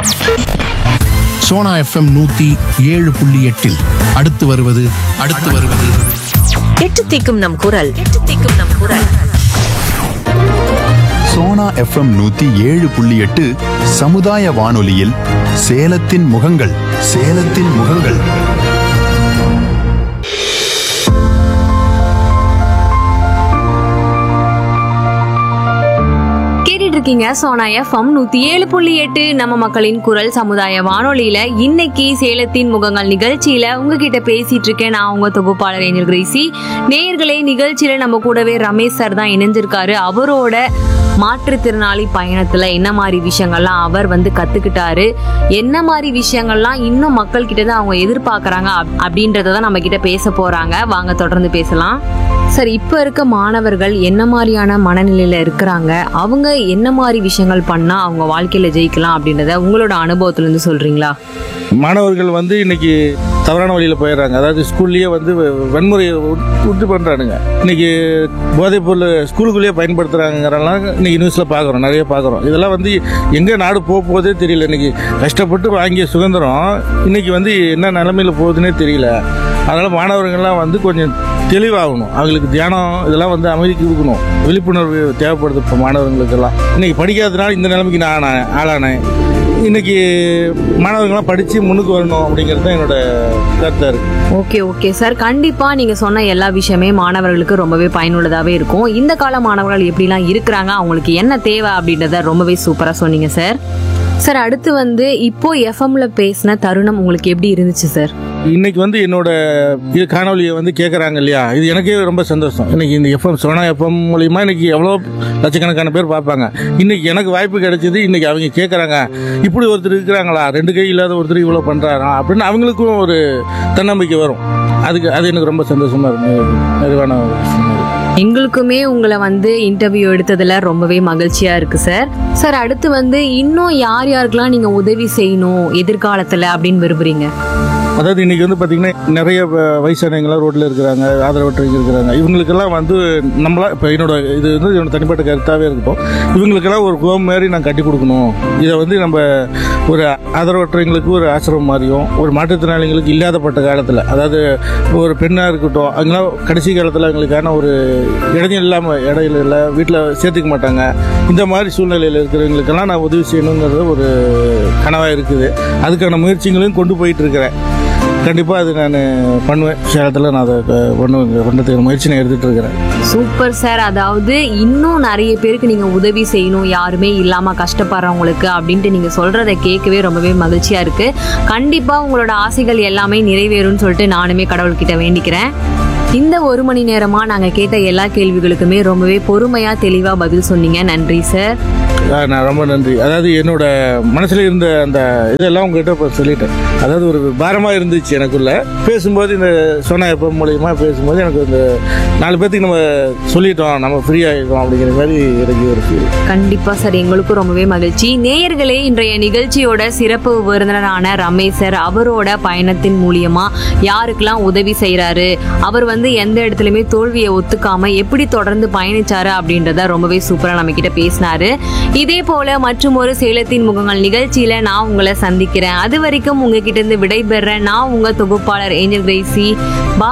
Sona FM நூத்தி ஏழு புள்ளி எட்டில் அடுத்து வருவது அடுத்து வருவது எட்டு திக்கும் நம் குரல் எட்டு திக்கும் நம் குரல் சோனா எஃப்எம் நூத்தி ஏழு புள்ளி எட்டு சமுதாய வானொலியில் சேலத்தின் முகங்கள் சேலத்தின் முகங்கள் கேட்டுட்டு இருக்கீங்க சோனா எஃப்எம் நூத்தி ஏழு புள்ளி எட்டு நம்ம மக்களின் குரல் சமுதாய வானொலியில இன்னைக்கு சேலத்தின் முகங்கள் நிகழ்ச்சியில உங்ககிட்ட பேசிட்டு இருக்கேன் நான் உங்க தொகுப்பாளர் ஏஞ்சல் கிரேசி நேயர்களே நிகழ்ச்சியில நம்ம கூடவே ரமேஷ் சார் தான் இணைஞ்சிருக்காரு அவரோட மாற்றுத்திறனாளி பயணத்துல என்ன மாதிரி விஷயங்கள்லாம் அவர் வந்து கத்துக்கிட்டாரு என்ன மாதிரி விஷயங்கள்லாம் இன்னும் மக்கள் கிட்ட தான் அவங்க எதிர்பார்க்கறாங்க அப்- அப்படின்றத தான் நம்ம கிட்ட பேச போறாங்க வாங்க தொடர்ந்து பேசலாம் சார் இப்போ இருக்க மாணவர்கள் என்ன மாதிரியான மனநிலையில இருக்கிறாங்க அவங்க என்ன மாதிரி விஷயங்கள் பண்ணா அவங்க வாழ்க்கையில ஜெயிக்கலாம் அப்படின்றத உங்களோட அனுபவத்துல இருந்து சொல்றீங்களா மாணவர்கள் வந்து இன்னைக்கு தவறான வழியில் போயிடுறாங்க அதாவது ஸ்கூல்லேயே வந்து வ- வன்முறையை உட்- உண்டு பண்ணுறானுங்க இன்னைக்கு போதைப் பொருள் ஸ்கூலுக்குள்ளேயே பயன்படுத்துகிறாங்கிறலாம் இன்னைக்கு நியூஸில் பார்க்குறோம் நிறைய பார்க்குறோம் இதெல்லாம் வந்து எங்கே நாடு போக போதே தெரியல இன்னைக்கு கஷ்டப்பட்டு வாங்கிய சுதந்திரம் இன்னைக்கு வந்து என்ன நிலமையில போகுதுன்னே தெரியல அதனால் மாணவர்கள்லாம் வந்து கொஞ்சம் தெளிவாகணும் அவங்களுக்கு தியானம் இதெல்லாம் வந்து அமைதிக்கு கொடுக்கணும் விழிப்புணர்வு தேவைப்படுது இப்போ மாணவர்களுக்கெல்லாம் இன்னைக்கு படிக்காதனால இந்த நிலைமைக்கு நான் ஆன- ஆளானேன் இன்னைக்கு மாணவர்கள்லாம் படித்து முன்னுக்கு வரணும் அப்படிங்கிறது தான் என்னோட கருத்தாக இருக்குது ஓகே ஓகே சார் கண்டிப்பா நீங்க சொன்ன எல்லா விஷயமே மாணவர்களுக்கு ரொம்பவே பயனுள்ளதாவே இருக்கும் இந்த கால மாணவர்கள் எப்படிலாம் இருக்கிறாங்க அவங்களுக்கு என்ன தேவை அப்படின்றத ரொம்பவே சூப்பரா சொன்னீங்க சார் சார் அடுத்து வந்து இப்போ எஃப்எம்ல பேசின தருணம் உங்களுக்கு எப்படி இருந்துச்சு சார் இன்னைக்கு வந்து என்னோட இது காணொலியை வந்து கேட்குறாங்க இல்லையா இது எனக்கே ரொம்ப சந்தோஷம் இன்னைக்கு இந்த எஃப்எம் சோனா எஃப்எம் மூலியமா இன்னைக்கு எவ்வளோ லட்சக்கணக்கான பேர் பார்ப்பாங்க இன்னைக்கு எனக்கு வாய்ப்பு கிடைச்சது இன்னைக்கு அவங்க கேட்குறாங்க இப்படி ஒருத்தர் இருக்கிறாங்களா ரெண்டு கை இல்லாத ஒருத்தர் இவ்வளோ பண்ணுறாரா அப்படின்னு அவங்களுக்கும் ஒரு தன்னம்பிக்கை வரும் அதுக்கு அது எனக்கு ரொம்ப சந்தோஷமா இருக்கு நிறைவான ஒரு விஷயமா இருக்கு எங்களுக்குமே உங்களை வந்து இன்டர்வியூ எடுத்ததுல ரொம்பவே மகிழ்ச்சியா இருக்கு சார் சார் அடுத்து வந்து இன்னும் யார் யாருக்கெல்லாம் நீங்க உதவி செய்யணும் எதிர்காலத்துல அப்படின்னு விரும்புறீங்க அதாவது இன்னைக்கு வந்து பார்த்தீங்கன்னா நிறைய வ- வயசானவங்களாம் ரோட்டில் இருக்கிறாங்க ஆதரவற்றவங்க இருக்கிறாங்க இவங்களுக்கெல்லாம் வந்து நம்மளா இப்போ என்னோட இது வந்து என்னோட தனிப்பட்ட கருத்தாகவே இருக்கட்டும் இவங்களுக்கெல்லாம் ஒரு கோம் மாதிரி நான் கட்டி கொடுக்கணும் இதை வந்து நம்ம ஒரு ஆதரவற்றவங்களுக்கு ஒரு ஆசிரமம் மாதிரியும் ஒரு மாற்றுத்திறனாளிகளுக்கு இல்லாதப்பட்ட காலத்தில் அதாவது ஒரு பெண்ணாக இருக்கட்டும் அவங்களாம் கடைசி காலத்தில் அவங்களுக்கான ஒரு இடைஞ்சல் இல்லாமல் இடையில இல்லை வீட்டில் சேர்த்துக்க மாட்டாங்க இந்த மாதிரி சூழ்நிலையில் இருக்கிறவங்களுக்கெல்லாம் நான் உதவி செய்யணுங்கிறது ஒரு கனவாக இருக்குது அதுக்கான முயற்சிகளையும் கொண்டு போயிட்டு இருக்கிறேன் கண்டிப்பாக அது நான் பண்ணுவேன் சேலத்தில் நான் அதை க- பண்ணுவேன் பண்ணுறதுக்கு முயற்சி நான் எடுத்துகிட்டு இருக்கிறேன் சூப்பர் சார் அதாவது இன்னும் நிறைய பேருக்கு நீங்க உதவி செய்யணும் யாருமே இல்லாம கஷ்டப்படுறவங்களுக்கு அப்படின்ட்டு நீங்க சொல்றதை கேட்கவே ரொம்பவே மகிழ்ச்சியா இருக்கு கண்டிப்பா உங்களோட ஆசைகள் எல்லாமே நிறைவேறும்னு சொல்லிட்டு நானுமே கடவுள்கிட்ட வேண்டிக்கிறேன் இந்த ஒரு மணி நேரமா நாங்க கேட்ட எல்லா கேள்விகளுக்குமே ரொம்பவே பொறுமையா தெளிவா பதில் சொன்னீங்க நன்றி சார் ஆ, நான் ரொம்ப நன்றி அதாவது என்னோட மனசில் இருந்த அந்த இதெல்லாம் உங்ககிட்ட இப்போ சொல்லிட்டேன் அதாவது ஒரு பாரமாக இருந்துச்சு எனக்குள்ள பேசும்போது இந்த சொன்ன எப்போ மூலியமா பேசும்போது எனக்கு இந்த நாலு பேர்த்துக்கு நம்ம சொல்லிட்டோம் நம்ம ஃப்ரீ ஆகிட்டோம் அப்படிங்கிற மாதிரி எனக்கு ஒரு ஃபீல் கண்டிப்பா சார் எங்களுக்கும் ரொம்பவே மகிழ்ச்சி நேயர்களே இன்றைய நிகழ்ச்சியோட சிறப்பு விருந்தினரான ரமேஷ் சார் அவரோட பயணத்தின் மூலியமா யாருக்கெல்லாம் உதவி செய்றாரு அவர் வந்து எந்த இடத்துலயுமே தோல்வியை ஒத்துக்காம எப்படி தொடர்ந்து பயணிச்சாரு அப்படின்றத ரொம்பவே சூப்பரா நம்ம கிட்ட பேசினாரு இதே போல மற்றும் ஒரு சேலத்தின் முகங்கள் நிகழ்ச்சியில நான் உங்களை சந்திக்கிறேன் அது வரைக்கும் உங்ககிட்ட இருந்து விடைபெறேன் நான் உங்க தொகுப்பாளர் ஏஞ்சல் கிரேசி பா